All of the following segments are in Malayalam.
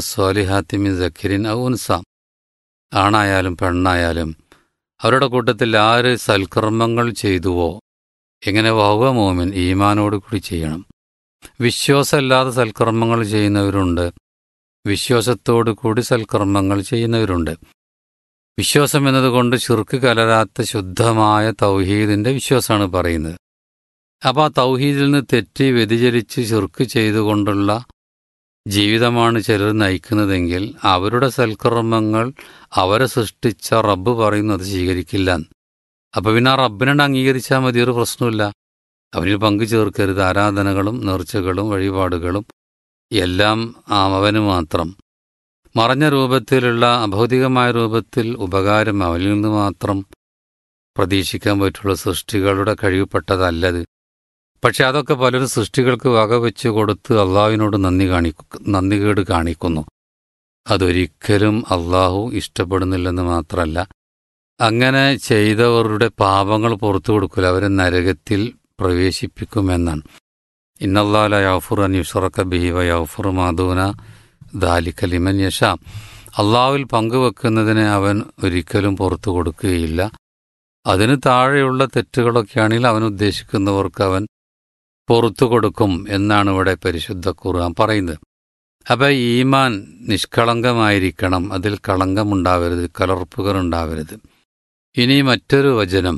സ്വാലിഹാത്തിമി സഖിരിൻ ഔൻസ ആണായാലും പെണ്ണായാലും അവരുടെ കൂട്ടത്തിൽ ആര് സൽക്കർമ്മങ്ങൾ ചെയ്തുവോ എങ്ങനെ വഹുവ മോമിൻ ഈമാനോട് കൂടി ചെയ്യണം വിശ്വാസമല്ലാതെ സൽക്കർമ്മങ്ങൾ ചെയ്യുന്നവരുണ്ട് വിശ്വാസത്തോടു കൂടി സൽക്കർമ്മങ്ങൾ ചെയ്യുന്നവരുണ്ട് വിശ്വാസം എന്നതുകൊണ്ട് ചുർക്ക് കലരാത്ത ശുദ്ധമായ തൗഹീദിന്റെ വിശ്വാസമാണ് പറയുന്നത് അപ്പോൾ ആ തൗഹീദിൽ നിന്ന് തെറ്റി വ്യതിചലിച്ച് ചുർക്ക് ചെയ്തുകൊണ്ടുള്ള ജീവിതമാണ് ചിലർ നയിക്കുന്നതെങ്കിൽ അവരുടെ സൽക്കർമ്മങ്ങൾ അവരെ സൃഷ്ടിച്ച റബ്ബ് പറയുന്നത് സ്വീകരിക്കില്ല അപ്പൊ പിന്നെ ആ റബ്ബിനോട് അംഗീകരിച്ചാൽ മതി ഒരു പ്രശ്നമില്ല അവനിൽ പങ്കു ചേർക്കരുത് ആരാധനകളും നേർച്ചകളും വഴിപാടുകളും എല്ലാം ആ അവന് മാത്രം മറഞ്ഞ രൂപത്തിലുള്ള അഭൗതികമായ രൂപത്തിൽ ഉപകാരം അവനിൽ നിന്ന് മാത്രം പ്രതീക്ഷിക്കാൻ പറ്റുള്ള സൃഷ്ടികളുടെ കഴിവപ്പെട്ടതല്ലത് പക്ഷെ അതൊക്കെ പലരും സൃഷ്ടികൾക്ക് വകവെച്ച് കൊടുത്ത് അള്ളാഹുവിനോട് നന്ദി കാണിക്കു നന്ദികേട് കാണിക്കുന്നു അതൊരിക്കലും അള്ളാഹു ഇഷ്ടപ്പെടുന്നില്ലെന്ന് മാത്രമല്ല അങ്ങനെ ചെയ്തവരുടെ പാപങ്ങൾ പുറത്തു കൊടുക്കില്ല അവരെ നരകത്തിൽ പ്രവേശിപ്പിക്കുമെന്നാണ് ഇന്നല്ലാല യൗഫുർ അൻ യുഷറക്ക ബിഹിവ യൗഫുർ മാധൂന ദാലിക്ക ലിമൻ യഷ അള്ളാഹുവിൽ പങ്കുവെക്കുന്നതിന് അവൻ ഒരിക്കലും പുറത്തു കൊടുക്കുകയില്ല അതിന് താഴെയുള്ള തെറ്റുകളൊക്കെയാണെങ്കിൽ അവൻ ഉദ്ദേശിക്കുന്നവർക്ക് അവൻ പുറത്തു കൊടുക്കും എന്നാണ് ഇവിടെ പരിശുദ്ധ ഖുർആൻ പറയുന്നത് അപ്പം ഈമാൻ നിഷ്കളങ്കമായിരിക്കണം അതിൽ കളങ്കമുണ്ടാവരുത് കലർപ്പുകൾ ഉണ്ടാവരുത് ഇനി മറ്റൊരു വചനം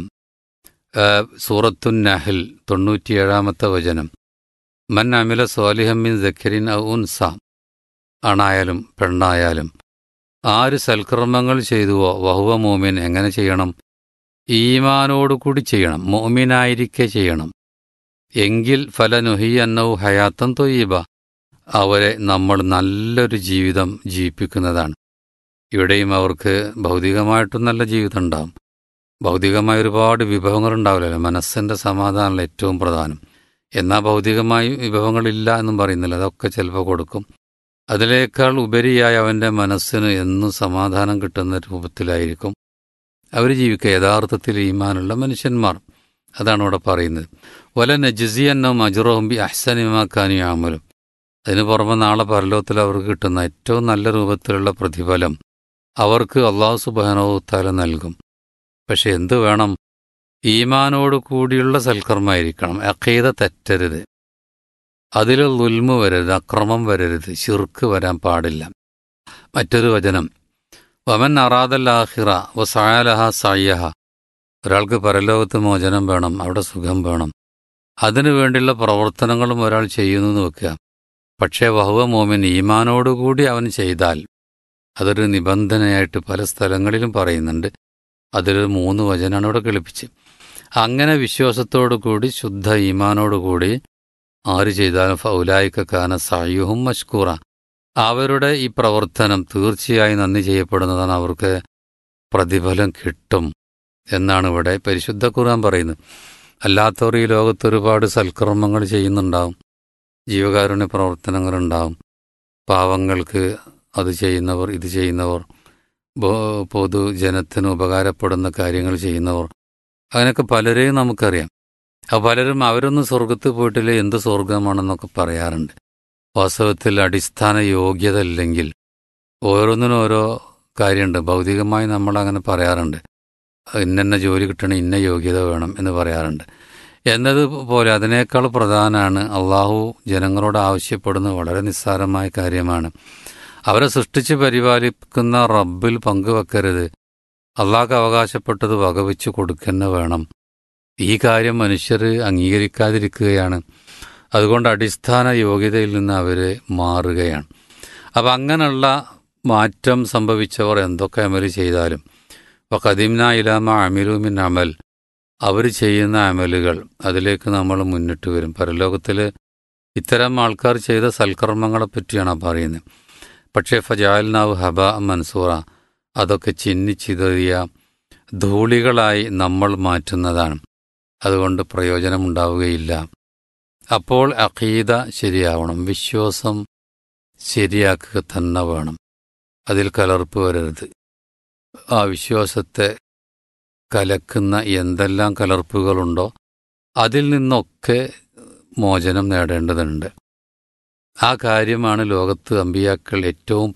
സൂറത്തുൻ നഹൽ തൊണ്ണൂറ്റിയേഴാമത്തെ വചനം മൻ അമില സ്വാലിഹമ്മിൻ ജഖരിൻ ഔ ഉൻസ ആണായാലും പെണ്ണായാലും ആര് സൽക്കർമ്മങ്ങൾ ചെയ്തുവോ വഹുവ മോമിൻ എങ്ങനെ ചെയ്യണം ഈമാനോടുകൂടി ചെയ്യണം മോമിനായിരിക്കെ ചെയ്യണം എങ്കിൽ ഫലനുഹി അന്നവും ഹയാത്തം തൊയ്യബ അവരെ നമ്മൾ നല്ലൊരു ജീവിതം ജീവിപ്പിക്കുന്നതാണ് ഇവിടെയും അവർക്ക് ഭൗതികമായിട്ടും നല്ല ജീവിതം ഉണ്ടാവും ഭൗതികമായ ഒരുപാട് വിഭവങ്ങൾ ഉണ്ടാവില്ലല്ലോ മനസ്സിൻ്റെ സമാധാനമല്ല ഏറ്റവും പ്രധാനം എന്നാൽ ഭൗതികമായി വിഭവങ്ങളില്ല എന്നും പറയുന്നില്ല അതൊക്കെ ചിലപ്പോൾ കൊടുക്കും അതിനേക്കാൾ ഉപരിയായി അവൻ്റെ മനസ്സിന് എന്നും സമാധാനം കിട്ടുന്ന രൂപത്തിലായിരിക്കും അവർ ജീവിക്കുക യഥാർത്ഥത്തിൽ ഈമാനുള്ള മനുഷ്യന്മാർ അതാണ് ഇവിടെ പറയുന്നത് വല നജിസിയന്നും അജുറോഹും ബി അഹ്സനിമാക്കാനും ആമലും അതിന് പുറമെ നാളെ പരലോകത്തിൽ അവർക്ക് കിട്ടുന്ന ഏറ്റവും നല്ല രൂപത്തിലുള്ള പ്രതിഫലം അവർക്ക് അള്ളാഹു സുബാനോത്താല നൽകും പക്ഷെ എന്തു വേണം ഈമാനോട് കൂടിയുള്ള സൽക്കർമ്മമായിരിക്കണം അഖീദ തെറ്റരുത് അതിൽ ലുൽമ വരരുത് അക്രമം വരരുത് ശിർക്ക് വരാൻ പാടില്ല മറ്റൊരു വചനം വമൻ അറാദല്ലാഹിറ വസായലഹ സായഹ ഒരാൾക്ക് പരലോകത്ത് മോചനം വേണം അവിടെ സുഖം വേണം അതിനു വേണ്ടിയുള്ള പ്രവർത്തനങ്ങളും ഒരാൾ ചെയ്യുന്നു എന്ന് വെക്കുക പക്ഷേ വഹുവ മോമിൻ ഈമാനോടുകൂടി അവൻ ചെയ്താൽ അതൊരു നിബന്ധനയായിട്ട് പല സ്ഥലങ്ങളിലും പറയുന്നുണ്ട് അതിലൊരു മൂന്ന് വചനാണ് ഇവിടെ കളിപ്പിച്ച് അങ്ങനെ വിശ്വാസത്തോടു കൂടി ശുദ്ധ ഈമാനോടുകൂടി ആര് ചെയ്താലും ഫൗലായിക്ക കാന സായുഹും മഷ്കൂറ അവരുടെ ഈ പ്രവർത്തനം തീർച്ചയായും നന്ദി ചെയ്യപ്പെടുന്നതാണ് അവർക്ക് പ്രതിഫലം കിട്ടും എന്നാണ് ഇവിടെ പരിശുദ്ധ ഖുർആൻ പറയുന്നത് അല്ലാത്തവർ ഈ ലോകത്ത് ഒരുപാട് സൽക്കർമ്മങ്ങൾ ചെയ്യുന്നുണ്ടാവും ജീവകാരുണ്യ പ്രവർത്തനങ്ങളുണ്ടാവും പാവങ്ങൾക്ക് അത് ചെയ്യുന്നവർ ഇത് ചെയ്യുന്നവർ പൊതുജനത്തിന് ഉപകാരപ്പെടുന്ന കാര്യങ്ങൾ ചെയ്യുന്നവർ അങ്ങനെയൊക്കെ പലരെയും നമുക്കറിയാം ആ പലരും അവരൊന്നും സ്വർഗത്ത് പോയിട്ടില്ല എന്ത് സ്വർഗമാണെന്നൊക്കെ പറയാറുണ്ട് വാസ്തവത്തിൽ അടിസ്ഥാന യോഗ്യത ഇല്ലെങ്കിൽ ഓരോന്നിനും ഓരോ കാര്യമുണ്ട് ഭൗതികമായി നമ്മൾ അങ്ങനെ പറയാറുണ്ട് ഇന്ന ജോലി കിട്ടണം ഇന്ന യോഗ്യത വേണം എന്ന് പറയാറുണ്ട് എന്നതുപോലെ അതിനേക്കാൾ പ്രധാനമാണ് അള്ളാഹു ജനങ്ങളോട് ആവശ്യപ്പെടുന്ന വളരെ നിസ്സാരമായ കാര്യമാണ് അവരെ സൃഷ്ടിച്ച് പരിപാലിക്കുന്ന റബ്ബിൽ പങ്കുവെക്കരുത് അള്ളാഹ്ക്ക് അവകാശപ്പെട്ടത് വകവെച്ച് കൊടുക്കുന്ന വേണം ഈ കാര്യം മനുഷ്യർ അംഗീകരിക്കാതിരിക്കുകയാണ് അതുകൊണ്ട് അടിസ്ഥാന യോഗ്യതയിൽ നിന്ന് അവർ മാറുകയാണ് അപ്പം അങ്ങനെയുള്ള മാറ്റം സംഭവിച്ചവർ എന്തൊക്കെ അമൽ ചെയ്താലും അപ്പോൾ കദീംന ഇലാമ അമിലുമിൻ അമൽ അവർ ചെയ്യുന്ന അമലുകൾ അതിലേക്ക് നമ്മൾ മുന്നിട്ട് വരും പരലോകത്തിൽ ഇത്തരം ആൾക്കാർ ചെയ്ത സൽക്കർമ്മങ്ങളെ പറ്റിയാണ് പറയുന്നത് പക്ഷേ ഫജാൽനാവ് ഹബ മൻസൂറ അതൊക്കെ ചിന്നിച്ചിതറിയ ധൂളികളായി നമ്മൾ മാറ്റുന്നതാണ് അതുകൊണ്ട് പ്രയോജനമുണ്ടാവുകയില്ല അപ്പോൾ അഖീദ ശരിയാവണം വിശ്വാസം ശരിയാക്കുക തന്നെ വേണം അതിൽ കലർപ്പ് വരരുത് ആ വിശ്വാസത്തെ കലക്കുന്ന എന്തെല്ലാം കലർപ്പുകളുണ്ടോ അതിൽ നിന്നൊക്കെ മോചനം നേടേണ്ടതുണ്ട് ആ കാര്യമാണ് ലോകത്ത് അമ്പിയാക്കൾ ഏറ്റവും